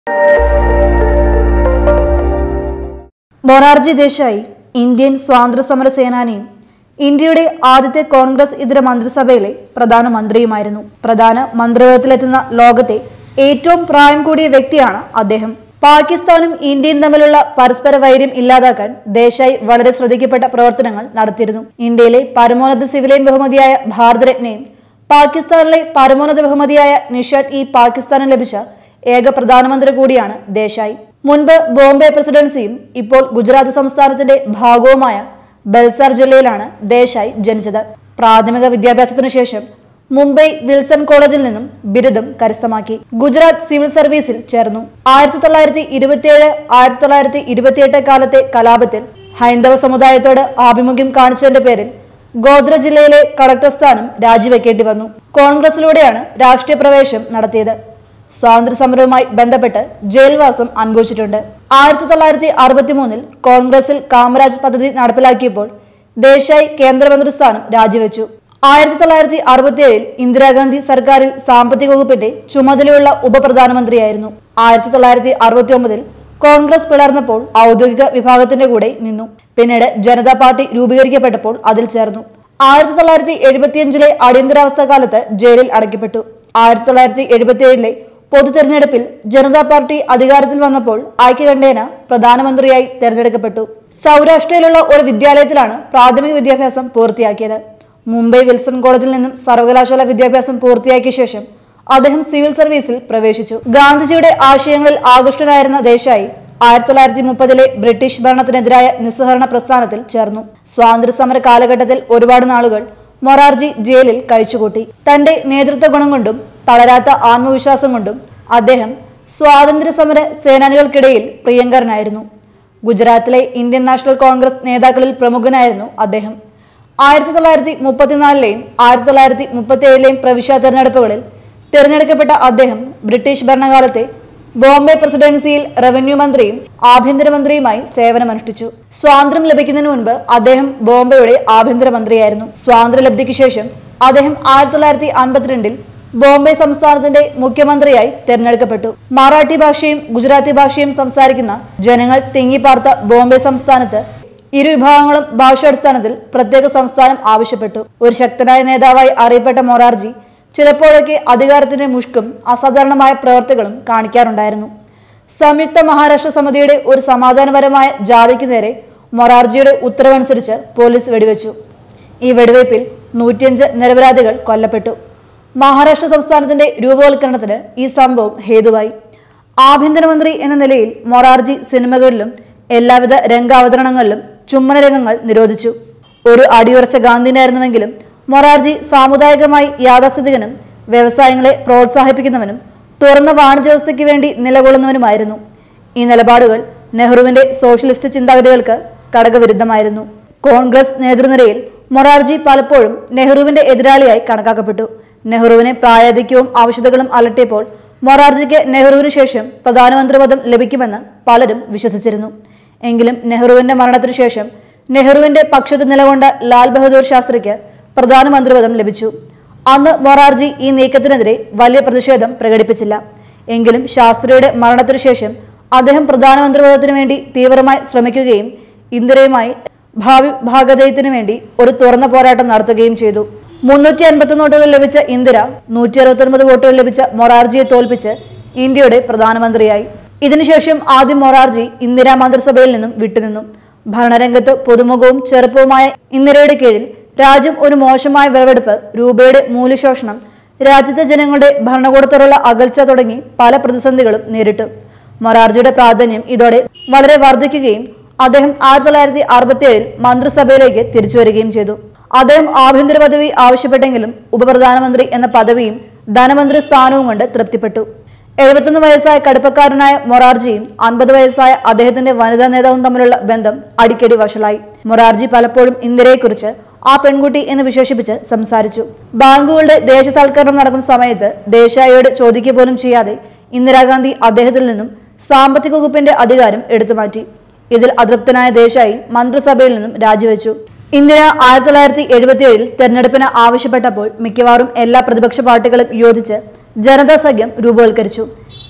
Morarji Desai Indian സ്വാതന്ത്ര്യ സമര സേനാനിയും ഇന്ത്യയുടെ ആദ്യത്തെ കോൺഗ്രസ് ഇതര മന്ത്രിസഭയിലെ പ്രധാനമന്ത്രിയുമായിരുന്നു പ്രധാന മന്ത്രിപദത്തിലെത്തുന്ന ലോകത്തെ ഏറ്റവും പ്രായം കൂടിയ വ്യക്തിയാണ് അദ്ദേഹം പാകിസ്ഥാനും ഇന്ത്യയും തമ്മിലുള്ള പരസ്പര വൈര്യം ഇല്ലാതാക്കാൻ ദേശായി വളരെ ശ്രദ്ധിക്കപ്പെട്ട പ്രവർത്തനങ്ങൾ നടത്തിയിരുന്നു ഇന്ത്യയിലെ പരമോന്നത സിവിലിയൻ ബഹുമതിയായ ഭാരതരത്നയും പാകിസ്ഥാനിലെ പരമോന്നത ബഹുമതിയായ നിഷാദ് ഇ പാകിസ്ഥാനും ലഭിച്ച ഏക പ്രധാനമന്ത്രി കൂടിയാണ് ദേശായി മുൻപ് ബോംബെ പ്രസിഡൻസിയും ഇപ്പോൾ ഗുജറാത്ത് സംസ്ഥാനത്തിന്റെ ഭാഗവുമായ ബൽസാർ ജില്ലയിലാണ് ദേശായി ജനിച്ചത് പ്രാഥമിക വിദ്യാഭ്യാസത്തിനു ശേഷം മുംബൈ വിൽസൺ കോളേജിൽ നിന്നും ബിരുദം കരസ്ഥമാക്കി ഗുജറാത്ത് സിവിൽ സർവീസിൽ ചേർന്നു ആയിരത്തി തൊള്ളായിരത്തി ഇരുപത്തിയേഴ് ആയിരത്തി തൊള്ളായിരത്തി ഇരുപത്തിയെട്ട് കാലത്തെ കലാപത്തിൽ ഹൈന്ദവ സമുദായത്തോട് ആഭിമുഖ്യം കാണിച്ചതിന്റെ പേരിൽ ഗോദ്ര ജില്ലയിലെ കളക്ടർ സ്ഥാനം രാജിവെക്കേണ്ടി വന്നു കോൺഗ്രസിലൂടെയാണ് രാഷ്ട്രീയ പ്രവേശം നടത്തിയത് സ്വാതന്ത്ര്യ സമരവുമായി ബന്ധപ്പെട്ട് ജയിൽവാസം അനുഭവിച്ചിട്ടുണ്ട് ആയിരത്തി തൊള്ളായിരത്തി അറുപത്തി മൂന്നിൽ കോൺഗ്രസിൽ കാമരാജ് പദ്ധതി നടപ്പിലാക്കിയപ്പോൾ ദേശായി കേന്ദ്രമന്ത്രി സ്ഥാനം രാജിവെച്ചു ആയിരത്തി തൊള്ളായിരത്തി അറുപത്തിയേഴിൽ ഇന്ദിരാഗാന്ധി സർക്കാരിൽ സാമ്പത്തിക വകുപ്പിന്റെ ചുമതലയുള്ള ഉപപ്രധാനമന്ത്രിയായിരുന്നു ആയിരത്തി തൊള്ളായിരത്തി അറുപത്തി ഒമ്പതിൽ കോൺഗ്രസ് പിളർന്നപ്പോൾ ഔദ്യോഗിക വിഭാഗത്തിന്റെ കൂടെ നിന്നു പിന്നീട് ജനതാ പാർട്ടി രൂപീകരിക്കപ്പെട്ടപ്പോൾ അതിൽ ചേർന്നു ആയിരത്തി തൊള്ളായിരത്തി എഴുപത്തിയഞ്ചിലെ അടിയന്തരാവസ്ഥ കാലത്ത് ജയിലിൽ അടയ്ക്കപ്പെട്ടു ആയിരത്തി തൊള്ളായിരത്തി എഴുപത്തിയേഴിലെ പൊതു തെരഞ്ഞെടുപ്പിൽ ജനതാ പാർട്ടി അധികാരത്തിൽ വന്നപ്പോൾ ഐക്യകണ്ഠേന പ്രധാനമന്ത്രിയായി തെരഞ്ഞെടുക്കപ്പെട്ടു സൗരാഷ്ട്രയിലുള്ള ഒരു വിദ്യാലയത്തിലാണ് പ്രാഥമിക വിദ്യാഭ്യാസം പൂർത്തിയാക്കിയത് മുംബൈ വിൽസൺ കോളേജിൽ നിന്നും സർവകലാശാല വിദ്യാഭ്യാസം പൂർത്തിയാക്കിയ ശേഷം അദ്ദേഹം സിവിൽ സർവീസിൽ പ്രവേശിച്ചു ഗാന്ധിജിയുടെ ആശയങ്ങളിൽ ആകൃഷ്ടനായിരുന്ന ദേശായി ആയിരത്തി തൊള്ളായിരത്തി മുപ്പതിലെ ബ്രിട്ടീഷ് ഭരണത്തിനെതിരായ നിസ്സഹരണ പ്രസ്ഥാനത്തിൽ ചേർന്നു സ്വാതന്ത്ര്യ സമര കാലഘട്ടത്തിൽ ഒരുപാട് നാളുകൾ മൊറാർജി ജയിലിൽ കഴിച്ചുകൂട്ടി തന്റെ നേതൃത്വ ഗുണം കൊണ്ടും തളരാത്ത ആത്മവിശ്വാസം കൊണ്ടും അദ്ദേഹം സ്വാതന്ത്ര്യ സമര സേനാനികൾക്കിടയിൽ പ്രിയങ്കരനായിരുന്നു ഗുജറാത്തിലെ ഇന്ത്യൻ നാഷണൽ കോൺഗ്രസ് നേതാക്കളിൽ പ്രമുഖനായിരുന്നു അദ്ദേഹം ആയിരത്തി തൊള്ളായിരത്തി മുപ്പത്തിനാലിലെയും ആയിരത്തി തൊള്ളായിരത്തി മുപ്പത്തി ഏഴിലെയും പ്രവിശ്യ തെരഞ്ഞെടുപ്പുകളിൽ തിരഞ്ഞെടുക്കപ്പെട്ട അദ്ദേഹം ബ്രിട്ടീഷ് ഭരണകാലത്തെ ബോംബെ പ്രസിഡൻസിയിൽ റവന്യൂ മന്ത്രിയും ആഭ്യന്തരമന്ത്രിയുമായി സേവനമനുഷ്ഠിച്ചു സ്വാതന്ത്ര്യം ലഭിക്കുന്നതിന് മുൻപ് അദ്ദേഹം ബോംബെയുടെ ആഭ്യന്തരമന്ത്രിയായിരുന്നു സ്വാതന്ത്ര്യലബ്ധിക്ക് ശേഷം അദ്ദേഹം ആയിരത്തി തൊള്ളായിരത്തി അൻപത്തിരണ്ടിൽ ബോംബെ സംസ്ഥാനത്തിന്റെ മുഖ്യമന്ത്രിയായി തെരഞ്ഞെടുക്കപ്പെട്ടു മറാഠി ഭാഷയും ഗുജറാത്തി ഭാഷയും സംസാരിക്കുന്ന ജനങ്ങൾ തിങ്ങിപ്പാർത്ത ബോംബെ സംസ്ഥാനത്ത് ഇരു വിഭാഗങ്ങളും ഭാഷാടിസ്ഥാനത്തിൽ പ്രത്യേക സംസ്ഥാനം ആവശ്യപ്പെട്ടു ഒരു ശക്തനായ നേതാവായി അറിയപ്പെട്ട മൊറാർജി ചിലപ്പോഴൊക്കെ അധികാരത്തിന്റെ മുഷ്കും അസാധാരണമായ പ്രവർത്തികളും കാണിക്കാറുണ്ടായിരുന്നു സംയുക്ത മഹാരാഷ്ട്ര സമിതിയുടെ ഒരു സമാധാനപരമായ ജാഥയ്ക്ക് നേരെ മൊറാർജിയുടെ ഉത്തരവനുസരിച്ച് പോലീസ് വെടിവെച്ചു ഈ വെടിവയ്പിൽ നൂറ്റിയഞ്ച് നിരപരാധികൾ കൊല്ലപ്പെട്ടു മഹാരാഷ്ട്ര സംസ്ഥാനത്തിന്റെ രൂപവൽക്കരണത്തിന് ഈ സംഭവം ഹേതുവായി ആഭ്യന്തരമന്ത്രി എന്ന നിലയിൽ മൊറാർജി സിനിമകളിലും എല്ലാവിധ രംഗാവതരണങ്ങളിലും ചുമ്മന രംഗങ്ങൾ നിരോധിച്ചു ഒരു അടിയുറച്ച ഗാന്ധിനായിരുന്നുവെങ്കിലും മൊറാർജി സാമുദായികമായി യാഥാസ്ഥിതികനും വ്യവസായങ്ങളെ പ്രോത്സാഹിപ്പിക്കുന്നവനും തുറന്ന വാണിജ്യ വ്യവസ്ഥയ്ക്ക് വേണ്ടി നിലകൊള്ളുന്നവനുമായിരുന്നു ഈ നിലപാടുകൾ നെഹ്റുവിന്റെ സോഷ്യലിസ്റ്റ് ചിന്താഗതികൾക്ക് കടകവിരുദ്ധമായിരുന്നു കോൺഗ്രസ് നേതൃനിരയിൽ മൊറാർജി പലപ്പോഴും നെഹ്റുവിന്റെ എതിരാളിയായി കണക്കാക്കപ്പെട്ടു നെഹ്റുവിനെ പ്രായാധിക്യവും ആവശ്യതകളും അലട്ടിയപ്പോൾ മൊറാർജിക്ക് നെഹ്റുവിന് ശേഷം പ്രധാനമന്ത്രി പദം ലഭിക്കുമെന്ന് പലരും വിശ്വസിച്ചിരുന്നു എങ്കിലും നെഹ്റുവിന്റെ മരണത്തിനു ശേഷം നെഹ്റുവിന്റെ പക്ഷത്ത് നിലകൊണ്ട ലാൽ ബഹദൂർ ശാസ്ത്രിക്ക് പ്രധാനമന്ത്രി പദം ലഭിച്ചു അന്ന് മൊറാർജി ഈ നീക്കത്തിനെതിരെ വലിയ പ്രതിഷേധം പ്രകടിപ്പിച്ചില്ല എങ്കിലും ശാസ്ത്രിയുടെ മരണത്തിനു ശേഷം അദ്ദേഹം പ്രധാനമന്ത്രി പദത്തിനു വേണ്ടി തീവ്രമായി ശ്രമിക്കുകയും ഇന്ദിരയുമായി ഭാവി ഭാഗധേയത്തിനു വേണ്ടി ഒരു തുറന്ന പോരാട്ടം നടത്തുകയും ചെയ്തു മുന്നൂറ്റി അൻപത്തൊന്ന് വോട്ടുകൾ ലഭിച്ച ഇന്ദിര നൂറ്റി അറുപത്തൊൻപത് വോട്ടുകൾ ലഭിച്ച മൊറാർജിയെ തോൽപ്പിച്ച് ഇന്ത്യയുടെ പ്രധാനമന്ത്രിയായി ഇതിനുശേഷം ആദ്യം മൊറാർജി ഇന്ദിര മന്ത്രിസഭയിൽ നിന്നും വിട്ടുനിന്നു ഭരണരംഗത്ത് പുതുമുഖവും ചെറുപ്പവുമായ ഇന്ദിരയുടെ കീഴിൽ രാജ്യം ഒരു മോശമായ വിളവെടുപ്പ് രൂപയുടെ മൂല്യശോഷണം രാജ്യത്തെ ജനങ്ങളുടെ ഭരണകൂടത്തോടുള്ള അകൽച്ച തുടങ്ങി പല പ്രതിസന്ധികളും നേരിട്ടു മൊറാർജിയുടെ പ്രാധാന്യം ഇതോടെ വളരെ വർദ്ധിക്കുകയും അദ്ദേഹം ആയിരത്തി തൊള്ളായിരത്തി അറുപത്തി ഏഴിൽ മന്ത്രിസഭയിലേക്ക് തിരിച്ചു വരികയും ചെയ്തു അദ്ദേഹം ആഭ്യന്തര പദവി ആവശ്യപ്പെട്ടെങ്കിലും ഉപപ്രധാനമന്ത്രി എന്ന പദവിയും ധനമന്ത്രി സ്ഥാനവും കൊണ്ട് തൃപ്തിപ്പെട്ടു എഴുപത്തൊന്ന് വയസ്സായ കടുപ്പക്കാരനായ മൊറാർജിയും അൻപത് വയസ്സായ അദ്ദേഹത്തിന്റെ വനിതാ നേതാവും തമ്മിലുള്ള ബന്ധം അടിക്കടി വഷളായി മൊറാർജി പലപ്പോഴും ഇന്ദിരയെക്കുറിച്ച് ആ പെൺകുട്ടി എന്ന് വിശേഷിപ്പിച്ച് സംസാരിച്ചു ബാങ്കുകളുടെ ദേശസാൽക്കരണം നടക്കുന്ന സമയത്ത് ദേശായിയോട് ചോദിക്കുക പോലും ചെയ്യാതെ ഇന്ദിരാഗാന്ധി അദ്ദേഹത്തിൽ നിന്നും സാമ്പത്തിക വകുപ്പിന്റെ അധികാരം എടുത്തുമാറ്റി ഇതിൽ അതൃപ്തനായ ദേശായി മന്ത്രിസഭയിൽ നിന്നും രാജിവെച്ചു ഇന്ദിര ആയിരത്തി തൊള്ളായിരത്തി എഴുപത്തിയേഴിൽ തെരഞ്ഞെടുപ്പിന് ആവശ്യപ്പെട്ടപ്പോൾ മിക്കവാറും എല്ലാ പ്രതിപക്ഷ പാർട്ടികളും യോജിച്ച് ജനതാ സഖ്യം രൂപവൽക്കരിച്ചു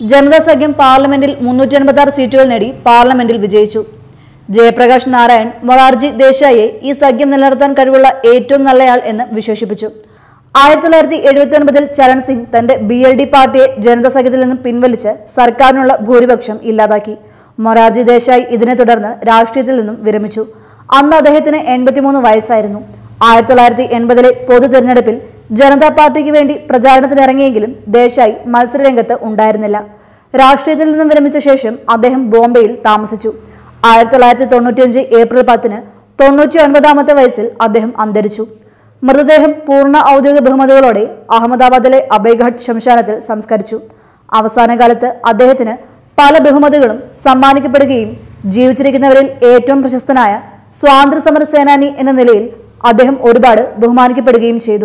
ജനതാ സഖ്യം പാർലമെന്റിൽ മുന്നൂറ്റി അൻപത്തി ആറ് സീറ്റുകൾ നേടി പാർലമെന്റിൽ വിജയിച്ചു ജയപ്രകാശ് നാരായൺ മൊറാർജി ദേശായിയെ ഈ സഖ്യം നിലനിർത്താൻ കഴിവുള്ള ഏറ്റവും നല്ലയാൾ എന്ന് വിശേഷിപ്പിച്ചു ആയിരത്തി തൊള്ളായിരത്തി എഴുപത്തി ഒൻപതിൽ ചരൺ സിംഗ് തന്റെ ബി എൽ ഡി പാർട്ടിയെ ജനതാ സഖ്യത്തിൽ നിന്നും പിൻവലിച്ച് സർക്കാരിനുള്ള ഭൂരിപക്ഷം ഇല്ലാതാക്കി മൊറാർജി ദേശായി ഇതിനെ തുടർന്ന് രാഷ്ട്രീയത്തിൽ നിന്നും വിരമിച്ചു അന്ന് അദ്ദേഹത്തിന് എൺപത്തിമൂന്ന് വയസ്സായിരുന്നു ആയിരത്തി തൊള്ളായിരത്തി എൺപതിലെ പൊതു തെരഞ്ഞെടുപ്പിൽ ജനതാ പാർട്ടിക്ക് വേണ്ടി പ്രചാരണത്തിനിറങ്ങിയെങ്കിലും ദേശായി മത്സരരംഗത്ത് ഉണ്ടായിരുന്നില്ല രാഷ്ട്രീയത്തിൽ നിന്നും വിരമിച്ച ശേഷം അദ്ദേഹം ബോംബെയിൽ താമസിച്ചു ആയിരത്തി തൊള്ളായിരത്തി തൊണ്ണൂറ്റിയഞ്ച് ഏപ്രിൽ പത്തിന് തൊണ്ണൂറ്റി ഒൻപതാമത്തെ വയസ്സിൽ അദ്ദേഹം അന്തരിച്ചു മൃതദേഹം പൂർണ്ണ ഔദ്യോഗിക ബഹുമതികളോടെ അഹമ്മദാബാദിലെ അബൈഘട്ട് ശ്മശാനത്തിൽ സംസ്കരിച്ചു അവസാന കാലത്ത് അദ്ദേഹത്തിന് പല ബഹുമതികളും സമ്മാനിക്കപ്പെടുകയും ജീവിച്ചിരിക്കുന്നവരിൽ ഏറ്റവും പ്രശസ്തനായ സ്വാതന്ത്ര്യ സമര സേനാനി എന്ന നിലയിൽ അദ്ദേഹം ഒരുപാട് ബഹുമാനിക്കപ്പെടുകയും ചെയ്തു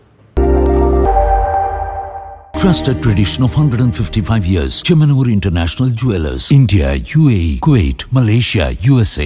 Trusted tradition of 155 years. Chemanur International Jewelers. India, UAE, Kuwait, Malaysia, USA.